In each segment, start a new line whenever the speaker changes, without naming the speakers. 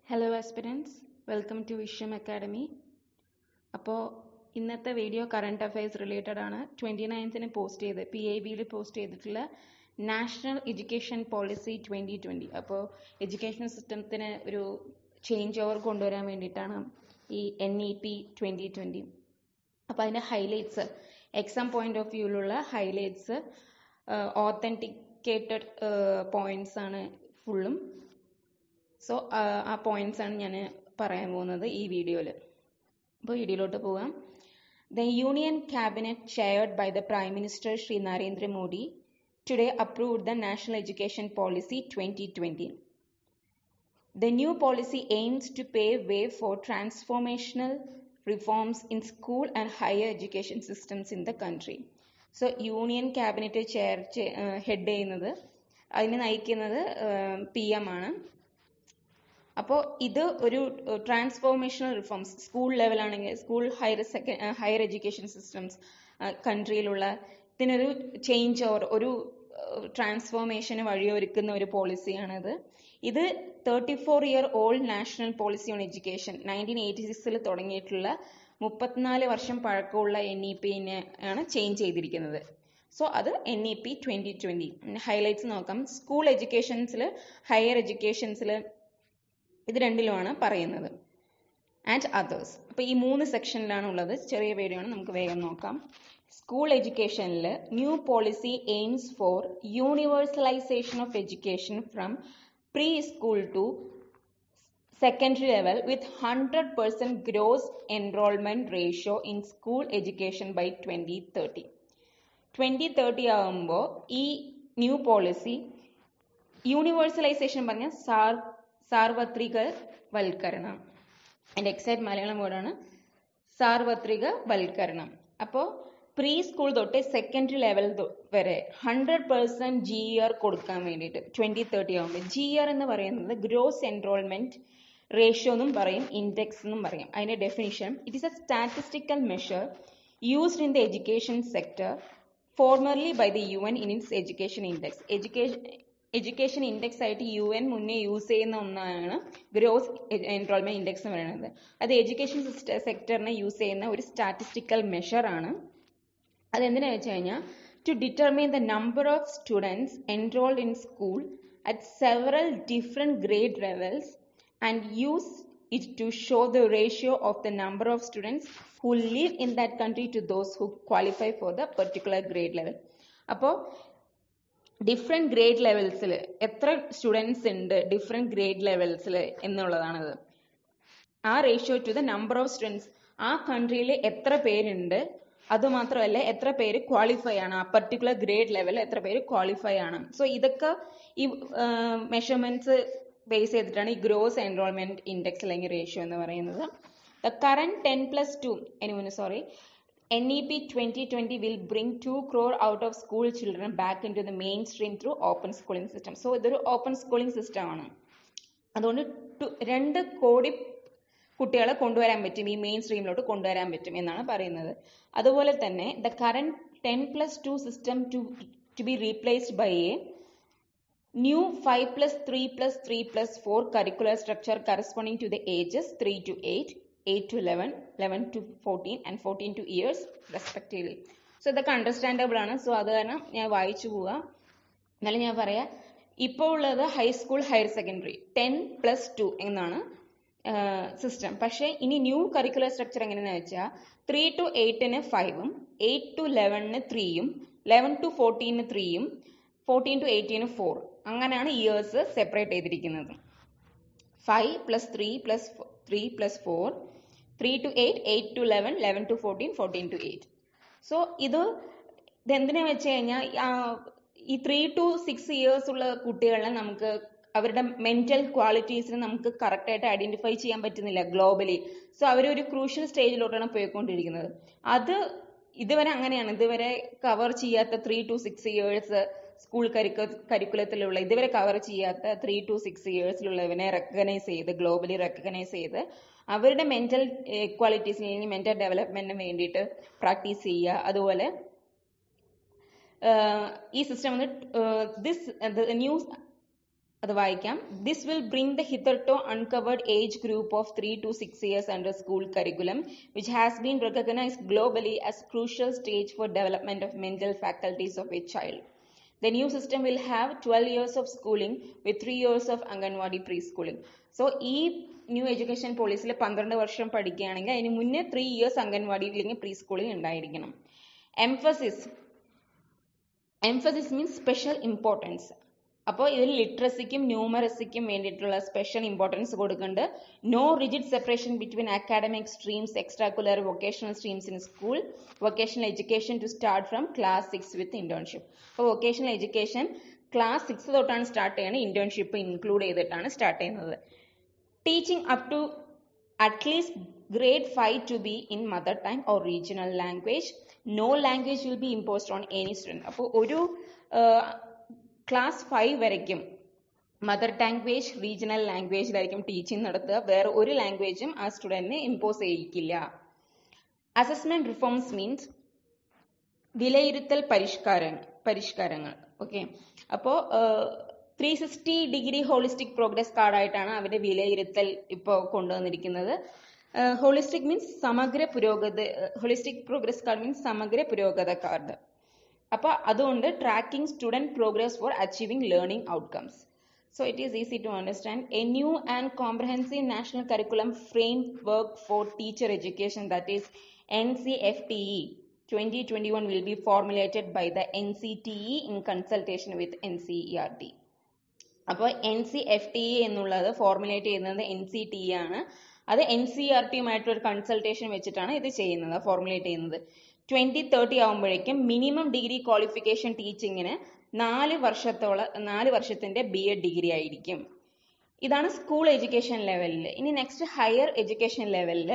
Hello aspirants welcome to Vishyam academy അപ്പോൾ ഇന്നത്തെ video current affairs related ആണ് ട്വൻറ്റി നയൻത്തിന് പോസ്റ്റ് ചെയ്ത് പി ഐ ബിയിൽ പോസ്റ്റ് ചെയ്തിട്ടുള്ള national education policy twenty twenty അപ്പോൾ എഡ്യൂക്കേഷൻ സിസ്റ്റത്തിന് ഒരു ചേഞ്ച് ഓവർ കൊണ്ടുവരാൻ വേണ്ടിയിട്ടാണ് ഈ N E P twenty twenty അപ്പോൾ അതിൻ്റെ ഹൈലൈറ്റ്സ് എക്സാം പോയിന്റ് ഓഫ് വ്യൂവിലുള്ള ഹൈലൈറ്റ്സ് ഓത്തൻറ്റിക്കേറ്റഡ് പോയിന്റ്സ് ആണ് ഫുള്ളും സോ ആ പോയിന്റ്സ് ആണ് ഞാൻ പറയാൻ പോകുന്നത് ഈ വീഡിയോയിൽ അപ്പോൾ വീഡിയോയിലോട്ട് പോകാം the union cabinet chaired by the prime minister Shri Narendra Modi today approved the national education policy twenty twenty The new policy aims to pave way for transformational reforms in school and higher education systems in the country. So union cabinet chair head ചെയ്യുന്നത് അതിനെ നയിക്കുന്നത് P M ആണ് അപ്പോൾ ഇത് ഒരു transformational reforms school ലെവലാണെങ്കിൽ school higher second higher education systems കൺട്രിയിലുള്ള ഇതിനൊരു ചേഞ്ച് ഓർ ഒരു ട്രാൻസ്ഫോർമേഷന് വഴിയൊരുക്കുന്ന ഒരു പോളിസിയാണിത് ഇത് thirty four year old national policy on education nineteen eighty സിക്സിൽ തുടങ്ങിയിട്ടുള്ള മുപ്പത്തിനാല് വർഷം പഴക്കമുള്ള എൻ ഇ പിനെ ആണ് ചേഞ്ച് ചെയ്തിരിക്കുന്നത് സോ അത് N E P twenty twenty highlights നോക്കാം സ്കൂൾ എഡ്യൂക്കേഷൻസിൽ ഹയർ എഡ്യൂക്കേഷൻസിൽ ഇത് രണ്ടിലുമാണ് പറയുന്നത് ആൻഡ് അതേഴ്സ് അപ്പോൾ ഈ മൂന്ന് സെക്ഷനിലാണ് ഉള്ളത് ചെറിയ വീഡിയോ ആണ് നമുക്ക് വേഗം നോക്കാം സ്കൂൾ എഡ്യൂക്കേഷനിൽ new policy aims for universalization of education from pre school to secondary level with hundred percent gross enrolment ratio in school education by twenty thirty twenty thirty ആകുമ്പോൾ ഈ ന്യൂ പോളിസി യൂണിവേഴ്സലൈസേഷൻ പറഞ്ഞ സാർ സാർവത്രിക വൽക്കരണം എൻ്റെ exact Malayalam വേർഡാണ് സാർവത്രിക വൽക്കരണം അപ്പോൾ പ്രീ സ്കൂൾ തൊട്ട് സെക്കൻഡറി ലെവൽ വരെ ഹൺഡ്രഡ് പെർസെൻറ്റ് ജി ആർ കൊടുക്കാൻ വേണ്ടിയിട്ട് ട്വൻറ്റി തേർട്ടി ആകുമ്പോൾ ജി ആർ എന്ന് പറയുന്നത് ഗ്രോസ് എൻറോൾമെൻറ്റ് റേഷ്യോ എന്നും പറയും ഇൻഡെക്സ് എന്നും പറയും അതിൻ്റെ definition it is a statistical measure used in the education sector formerly by the U N in its education index education education index ആയിട്ട് U N മുന്നേ use ചെയ്യുന്ന ഒന്നാണ് ഗ്രോസ് എൻറോൾമെന്റ് ഇൻഡെക്സ് എന്ന് പറയുന്നത് അത് എഡ്യൂക്കേഷൻ സെക്ടറിനെ യൂസ് ചെയ്യുന്ന ഒരു statistical measure ആണ് അതെന്തിനാ വെച്ച് കഴിഞ്ഞാൽ to determine the number of students enrolled in school at several different grade levels and use it to show the ratio of the number of students who live in that country to those who qualify for the particular grade level അപ്പോൾ different grade ലെവൽസിൽ എത്ര students ഉണ്ട് different grade ലെവൽസിൽ എന്നുള്ളതാണത് ആ ratio to the number of students ആ കൺട്രിയിൽ എത്ര പേരുണ്ട് അതുമാത്രമല്ല എത്ര പേര് ക്വാളിഫൈ ആണ് ആ പർട്ടിക്കുലർ ഗ്രേഡ് ലെവൽ എത്ര പേര് ക്വാളിഫൈ ആണ് സോ ഇതൊക്കെ ഈ മെഷർമെന്റ്സ് ബേസ് ചെയ്തിട്ടാണ് ഈ ഗ്രോസ് എൻറോൾമെന്റ് ഇൻഡെക്സ് അല്ലെങ്കിൽ റേഷ്യോ എന്ന് പറയുന്നത് the current ten plus two എനിമുന് sorry N E P twenty twenty will bring two crore out of school children back into the mainstream through open schooling system so ഇതൊരു open schooling system ആണ് അതുകൊണ്ട് രണ്ട് കോടി കുട്ടികളെ കൊണ്ടുവരാൻ പറ്റും ഈ മെയിൻ സ്ട്രീമിലോട്ട് കൊണ്ടുവരാൻ പറ്റും എന്നാണ് പറയുന്നത് അതുപോലെ തന്നെ the current ten plus two system to to be replaced by a new five plus three plus three plus four curricular structure corresponding to the ages three to eight eight to eleven eleven to fourteen and fourteen to years respectively so ഇതൊക്കെ understandable ആണ് so അത് കാരണം ഞാൻ വായിച്ചു പോവുക എന്നാലും ഞാൻ പറയാം ഇപ്പോൾ ഉള്ളത് high school higher secondary ten plus two എന്നാണ് സിസ്റ്റം പക്ഷേ ഇനി ന്യൂ കരിക്കുലർ സ്ട്രക്ചർ എങ്ങനെയാണെന്ന് വെച്ചാൽ ത്രീ ടു എയ്റ്റിന് ഫൈവും എയ്റ്റ് ടു ലെവനിന് ത്രീയും ലെവൻ ടു ഫോർട്ടീന് ത്രീയും ഫോർട്ടീൻ ടു എയ്റ്റീന് ഫോർ അങ്ങനെയാണ് ഇയേഴ്സ് സെപ്പറേറ്റ് ചെയ്തിരിക്കുന്നത് five plus three plus three plus four three to eight eight to eleven eleven to fourteen fourteen to eight so ഇത് ഇതെന്തിനാ വെച്ച് കഴിഞ്ഞാൽ ഈ ത്രീ ടു സിക്സ് ഇയേഴ്സ് ഉള്ള കുട്ടികളെ നമുക്ക് അവരുടെ മെന്റൽ ക്വാളിറ്റീസിനെ നമുക്ക് കറക്റ്റായിട്ട് ഐഡന്റിഫൈ ചെയ്യാൻ പറ്റുന്നില്ല ഗ്ലോബലി സോ അവരൊരു ക്രൂഷ്യൽ സ്റ്റേജിലോട്ടാണ് പോയിക്കൊണ്ടിരിക്കുന്നത് അത് ഇതുവരെ അങ്ങനെയാണ് ഇതുവരെ കവർ ചെയ്യാത്ത three to six years school കരിക്കു കരിക്കുലത്തിലുള്ള ഇതുവരെ കവർ ചെയ്യാത്ത ത്രീ ടു സിക്സ് ഇയേഴ്സിലുള്ളവനെ റെക്കഗ്നൈസ് ചെയ്ത് ഗ്ലോബലി റെക്കഗ്നൈസ് ചെയ്ത് അവരുടെ മെന്റൽ ക്വാളിറ്റീസിന് അല്ലെങ്കിൽ മെന്റൽ ഡെവലപ്മെന്റിന് വേണ്ടിയിട്ട് പ്രാക്ടീസ് ചെയ്യുക അതുപോലെ ഈ സിസ്റ്റം വന്ന് ദിസ് ന്യൂ അത് വായിക്കാം this will bring the hitherto uncovered age group of three to six years under school curriculum which has been recognised globally as crucial stage for development of mental faculties of a child The new system will have 12 years of schooling with 3 years of Anganwadi preschooling. So, ഈ new education പോളിസിയിൽ പന്ത്രണ്ട് വർഷം പഠിക്കുകയാണെങ്കിൽ അതിന് മുന്നേ three years anganwadi അല്ലെങ്കിൽ pre സ്കൂളിൽ ഉണ്ടായിരിക്കണം emphasis emphasis means special importance അപ്പോൾ ഇതിൽ ലിറ്ററസിക്കും ന്യൂമറസിക്കും വേണ്ടിയിട്ടുള്ള സ്പെഷ്യൽ ഇമ്പോർട്ടൻസ് കൊടുക്കുന്നുണ്ട് no rigid separation between academic streams extra vocational streams in school vocational education to start from class six with internship അപ്പോൾ വൊക്കേഷണൽ എഡ്യൂക്കേഷൻ ക്ലാസ് സിക്സ് തൊട്ടാണ് start ചെയ്യുന്നത് internship include ചെയ്തിട്ടാണ് സ്റ്റാർട്ട് ചെയ്യുന്നത് teaching up to at least grade five to be in mother tongue or regional language no language will be imposed on any student അപ്പോൾ ഒരു class five വരയ്ക്കും mother language regional ലാംഗ്വേജിലായിരിക്കും teaching നടത്തുക വേറെ ഒരു ലാംഗ്വേജും ആ സ്റ്റുഡൻറ്റിന് ഇമ്പോസ് ചെയ്യിക്കില്ല അസസ്മെന്റ് റിഫോംസ് മീൻസ് വിലയിരുത്തൽ പരിഷ്കാരം പരിഷ്കാരങ്ങൾ ഓക്കെ അപ്പോൾ three sixty degree holistic progress കാർഡായിട്ടാണ് അവരുടെ വിലയിരുത്തൽ ഇപ്പോൾ കൊണ്ടുവന്നിരിക്കുന്നത് ഹോളിസ്റ്റിക് മീൻസ് സമഗ്ര പുരോഗതി ഹോളിസ്റ്റിക് പ്രോഗ്രസ് കാർഡ് മീൻസ് സമഗ്ര പുരോഗത കാർഡ് അപ്പോൾ അതുകൊണ്ട് tracking student progress for achieving learning outcomes So it is easy to understand. A new and comprehensive national curriculum framework for teacher education that is NCFTE 2021 will be formulated by the NCTE in consultation with NCERT. അപ്പോൾ N C F T എന്നുള്ളത് formulate ചെയ്യുന്നത് N C T ആണ് അത് N C R ടിയുമായിട്ടുള്ള ഒരു consultation വെച്ചിട്ടാണ് ഇത് ചെയ്യുന്നത് formulate ചെയ്യുന്നത് ട്വന്റി തേർട്ടി ആകുമ്പോഴേക്കും മിനിമം ഡിഗ്രി ക്വാളിഫിക്കേഷൻ ടീച്ചിങ്ങിന് നാല് വർഷത്തോളം നാല് വർഷത്തിന്റെ ബി എഡ് ഡിഗ്രി ആയിരിക്കും ഇതാണ് സ്കൂൾ എഡ്യൂക്കേഷൻ ലെവലിൽ ഇനി നെക്സ്റ്റ് ഹയർ എഡ്യൂക്കേഷൻ ലെവലിൽ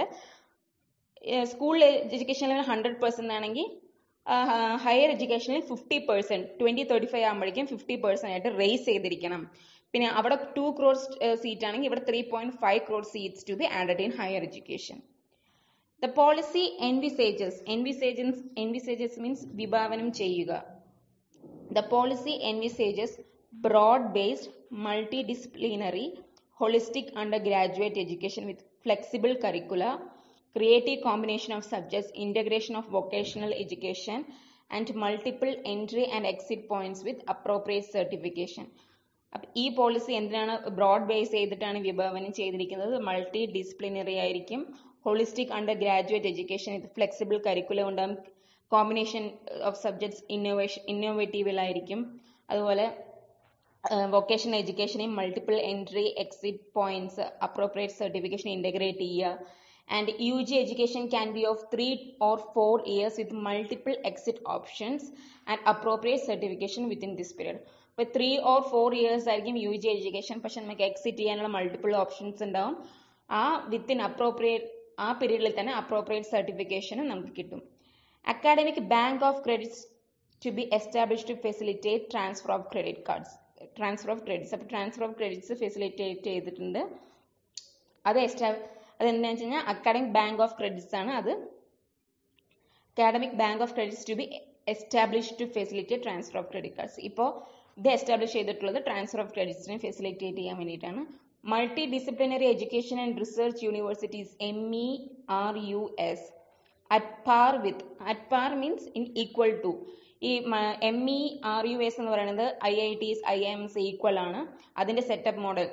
school education level hundred percent ആണെങ്കിൽ ഹയർ എഡ്യൂക്കേഷനിൽ fifty percent twenty thirty five ആകുമ്പോഴേക്കും ഫിഫ്റ്റി പെർസെന്റ് ആയിട്ട് റേസ് ചെയ്തിരിക്കണം പിന്നെ അവിടെ ടു ക്രോർ സീറ്റ് ആണെങ്കിൽ ഇവിടെ three point five crore seats to be added in higher education the policy envisages എൻവിസേജൻസ് എൻവിസേജസ് മീൻസ് വിഭാവനം ചെയ്യുക The policy envisages broad-based, multidisciplinary, holistic undergraduate education with flexible curricula, creative combination of subjects, integration of vocational education, and multiple entry and exit points with appropriate certification. അപ്പം ഈ policy എന്തിനാണ് broad base ചെയ്തിട്ടാണ് വിഭാവനം ചെയ്തിരിക്കുന്നത് multidisciplinary ആയിരിക്കും holistic undergraduate education ഇത് flexible curriculum ഉണ്ടാകും combination of subjects innovation ഇന്നോവേറ്റീവിലായിരിക്കും അതുപോലെ വൊക്കേഷണൽ എഡ്യൂക്കേഷനെയും multiple entry exit points appropriate certification integrate ചെയ്യുക and U G education can be of three or four years with multiple exit options and appropriate certification within this period ഇപ്പോൾ three or four years ആയിരിക്കും U G education പക്ഷെ നമുക്ക് exit ചെയ്യാനുള്ള multiple options ഉണ്ടാവും ആ within appropriate ആ പീരീഡിൽ തന്നെ അപ്രോപ്രിയേറ്റ് സർട്ടിഫിക്കേഷനും നമുക്ക് കിട്ടും academic bank of credits to be established to facilitate transfer of credit cards transfer of credits അപ്പോൾ transfer of credits facilitate ചെയ്തിട്ടുണ്ട് അത് എസ്റ്റാ അതെന്താണെന്ന് വെച്ച് കഴിഞ്ഞാൽ അക്കാഡമിക് ബാങ്ക് ഓഫ് ക്രെഡിറ്റ്സ് ആണ് അത് academic bank of credits to be establish to facilitate transfer of credit cards ഇപ്പോൾ ഇത് എസ്റ്റാബ്ലിഷ് ചെയ്തിട്ടുള്ളത് ട്രാൻസ്ഫർ ഓഫ് ക്രെഡിറ്റ്സിനെ ഫെസിലിറ്റേറ്റ് ചെയ്യാൻ വേണ്ടിയിട്ടാണ് multidisciplinary education and research universities M E R U S at par with at par means in equal to ഈ M E R U S എന്ന് പറയുന്നത് I I Ts I Ms equal ആണ് അതിന്റെ setup model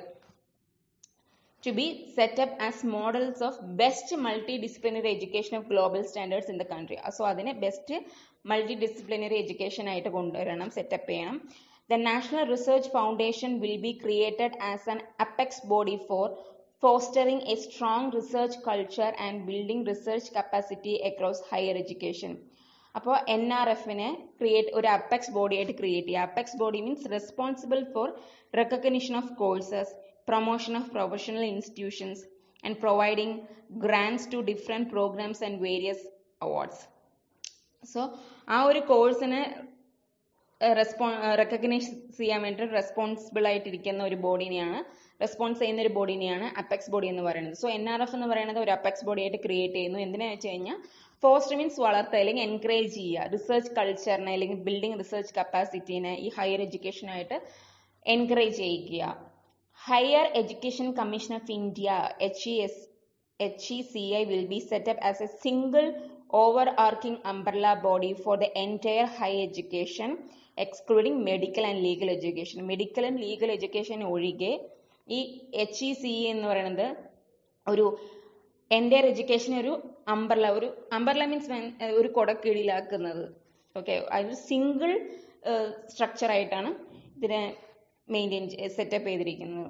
to be set up as models of best multidisciplinary education of global standards in the country so അതിനെ best multidisciplinary education ആയിട്ട് കൊണ്ടുവരണം set up ചെയ്യണം the national research foundation will be created as an apex body for fostering a strong research culture and building research capacity across higher education. അപ്പോൾ എൻ ആർ എഫിനെ create ഒരു apex body ആയിട്ട് create ചെയ്യുക apex body means responsible for recognition of courses promotion of professional institutions and providing grants to different programmes and various awards so ആ ഒരു കോഴ്സിന് റെസ്പോ റെക്കഗ്നൈസ് ചെയ്യാൻ വേണ്ടി റെസ്പോൺസിബിൾ ആയിട്ടിരിക്കുന്ന ഒരു ബോഡിനെയാണ് റെസ്പോൺസ് ചെയ്യുന്ന ഒരു ബോഡിനെയാണ് അപ്പെക്സ് ബോഡി എന്ന് പറയുന്നത് സോ എൻ ആർ എഫ് എന്ന് പറയുന്നത് ഒരു അപ്പെക്സ് ബോഡി ആയിട്ട് ക്രിയേറ്റ് ചെയ്യുന്നു എന്തിനാ വെച്ച് കഴിഞ്ഞാൽ ഫോസ്റ്റർ മീൻസ് വളർത്തുക അല്ലെങ്കിൽ എൻകറേജ് ചെയ്യുക റിസർച്ച് കൾച്ചറിനെ അല്ലെങ്കിൽ ബിൽഡിംഗ് റിസർച്ച് കപ്പാസിറ്റീനെ ഈ ഹയർ എഡ്യൂക്കേഷനായിട്ട് എൻകറേജ് ചെയ്യിക്കുക higher education commission of India H E S H E C I will be set up as a single overarching umbrella body for the entire high education excluding medical and legal education medical and legal education ഒഴികെ ഈ H E C എന്ന് പറയുന്നത് ഒരു entire education ഒരു umbrella ഒരു umbrella means ഒരു കൊടക്കീഴിലാക്കുന്നത് okay അതൊരു സിംഗിൾ സ്ട്രക്ചർ ആയിട്ടാണ് ഇതിനെ മെയിൻറ്റെയിൻ സെറ്റപ്പ് ചെയ്തിരിക്കുന്നത്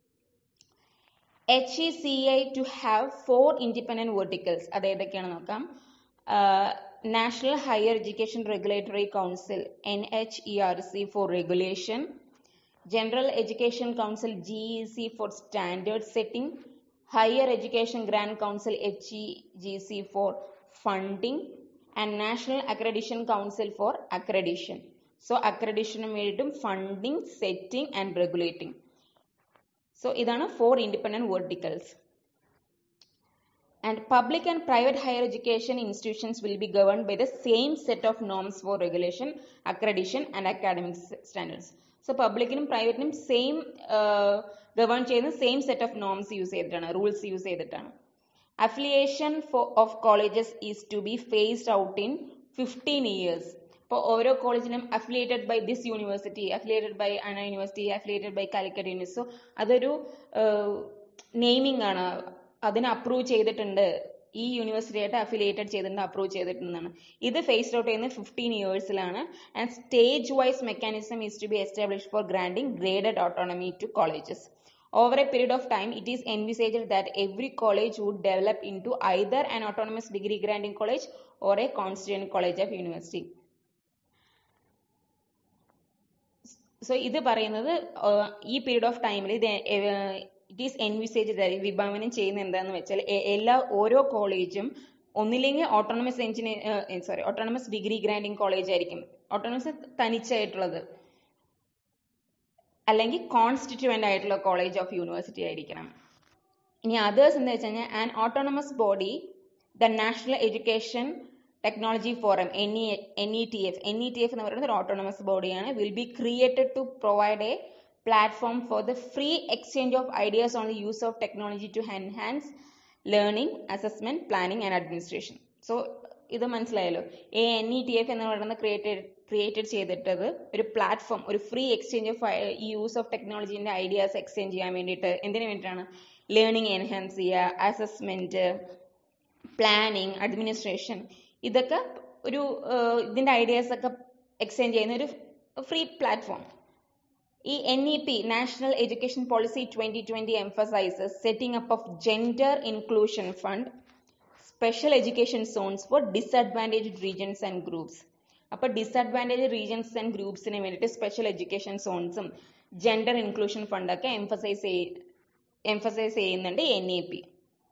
H E C I to have four independent verticals അത് ഏതൊക്കെയാണ് നോക്കാം national higher education regulatory council N H E R C for regulation general education council G E C for standard setting higher education grand council H E G C for funding and national accreditation council for accreditation so അക്രഡിഷന് വേണ്ടിയിട്ടും funding setting and regulating so ഇതാണ് four independent verticals and public and private higher education institutions will be governed by the same set of norms for regulation, accreditation and academic standards. So പബ്ലിക്കിനും പ്രൈവറ്റിനും same govern ചെയ്യുന്ന same set of norms use ചെയ്തിട്ടാണ് rules use ചെയ്തിട്ടാണ് affiliation of colleges is to be phased out in fifteen years ഇപ്പോൾ ഓരോ കോളേജിനും affiliated by this university affiliated by അണ university affiliated by Calicut university so അതൊരു naming ആണ് അതിനെ അപ്രൂവ് ചെയ്തിട്ടുണ്ട് ഈ യൂണിവേഴ്സിറ്റി ആയിട്ട് അഫിലിയേറ്റഡ് ചെയ്തിട്ടുണ്ട് അപ്രൂവ് ചെയ്തിട്ടുണ്ടെന്നാണ് ഇത് ഫേസ്ഡ് ഔട്ട് ചെയ്യുന്നത് ഫിഫ്റ്റീൻ ഇയേഴ്സിലാണ് and stage wise mechanism is to be establish for granting graded autonomy to colleges Over a period of time, it is envisaged that every college would develop into either an autonomous degree granting college or a constituent college of university. So ഇത് പറയുന്നത് ഈ period of ടൈമിൽ ഇത് it is envisage വിഭാവനം ചെയ്യുന്ന എന്താന്ന് വെച്ചാൽ എല്ലാ ഓരോ കോളേജും ഒന്നില്ലെങ്കിൽ autonomous engineer sorry autonomous degree granting college ആയിരിക്കും ഓട്ടോണമസ് തനിച്ചായിട്ടുള്ളത് അല്ലെങ്കിൽ കോൺസ്റ്റിറ്റ്യൂവൻ്റ് ആയിട്ടുള്ള കോളേജ് ഓഫ് യൂണിവേഴ്സിറ്റി ആയിരിക്കണം ഇനി അതേഴ്സ് എന്ന് വെച്ച് കഴിഞ്ഞാൽ an autonomous body the national education technology forum N E N E T F N E T F എന്ന് പറയുന്നത് ഒരു ഓട്ടോണമസ് ബോഡിയാണ് will be created to provide a platform for the free exchange of ideas on the use of technology to enhance learning, assessment, planning and administration. So ഇത് മനസ്സിലായല്ലോ a N E T F എന്ന് പറയുന്നത് created created ചെയ്തിട്ടത് ഒരു platform ഒരു free exchange of ഈ use of ടെക്നോളജീൻ്റെ ideas exchange ചെയ്യാൻ വേണ്ടിയിട്ട് എന്തിനു വേണ്ടിയിട്ടാണ് ലേണിംഗ് എൻഹാൻസ് ചെയ്യുക അസസ്മെൻറ്റ് പ്ലാനിങ് അഡ്മിനിസ്ട്രേഷൻ ഇതൊക്കെ ഒരു ഇതിൻ്റെ ഐഡിയാസ് ഒക്കെ എക്സ്ചേഞ്ച് ചെയ്യുന്ന ഒരു ഫ്രീ പ്ലാറ്റ്ഫോം ഈ N E P national education policy twenty twenty emphasises setting up of gender inclusion fund special education zones for disadvantage regions and groups അപ്പോൾ disadvantage regions and ഗ്രൂപ്പ്സിന് വേണ്ടിയിട്ട് സ്പെഷ്യൽ എഡ്യൂക്കേഷൻ സോൺസും gender inclusion ഫണ്ടൊക്കെ emphasise emphasise ചെയ്യുന്നുണ്ട് N E P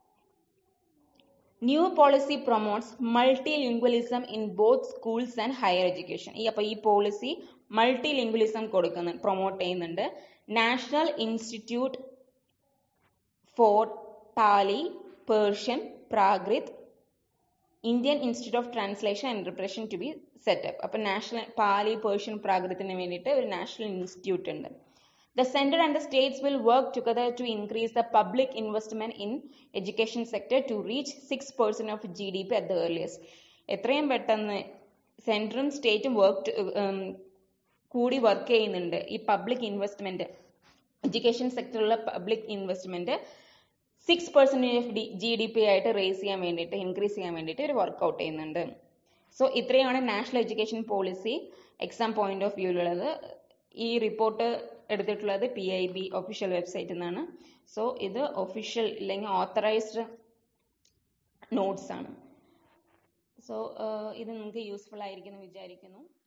new policy promotes multilingualism in both schools and higher education ഈ അപ്പോൾ ഈ policy multilingualism കൊടുക്കുന്നു പ്രൊമോട്ട് ചെയ്യുന്നുണ്ട് national institute for Pali Persian Prakrit Indian institute of translation and interpretation to be set up അപ്പം national Pali Persian പ്രാകൃതത്തിന് വേണ്ടിയിട്ട് ഒരു national institute ഉണ്ട് The center and the states will work together to increase the public investment in education sector to reach 6% of GDP at the earliest. എത്രയും പെട്ടെന്ന് സെൻട്രലും സ്റ്റേറ്റും work കൂടി work ചെയ്യുന്നുണ്ട് ഈ പബ്ലിക് ഇൻവെസ്റ്റ്മെന്റ് എഡ്യൂക്കേഷൻ സെക്ടറിലുള്ള public investment six percentage of D G D P ആയിട്ട് raise ചെയ്യാൻ വേണ്ടിയിട്ട് increase ചെയ്യാൻ വേണ്ടിയിട്ട് ഒരു വർക്കൗട്ട് ചെയ്യുന്നുണ്ട് സോ ഇത്രയാണ് national education policy exam point of വ്യൂവിലുള്ളത് ഈ റിപ്പോർട്ട് എടുത്തിട്ടുള്ളത് പി ഐ ബി ഒഫീഷ്യൽ വെബ്സൈറ്റിൽ നിന്നാണ് സോ ഇത് ഒഫീഷ്യൽ അല്ലെങ്കിൽ ഓത്തറൈസ്ഡ് നോട്ട്സ് ആണ് സോ ഇത് നിങ്ങൾക്ക് യൂസ്ഫുൾ ആയിരിക്കുമെന്ന് വിചാരിക്കുന്നു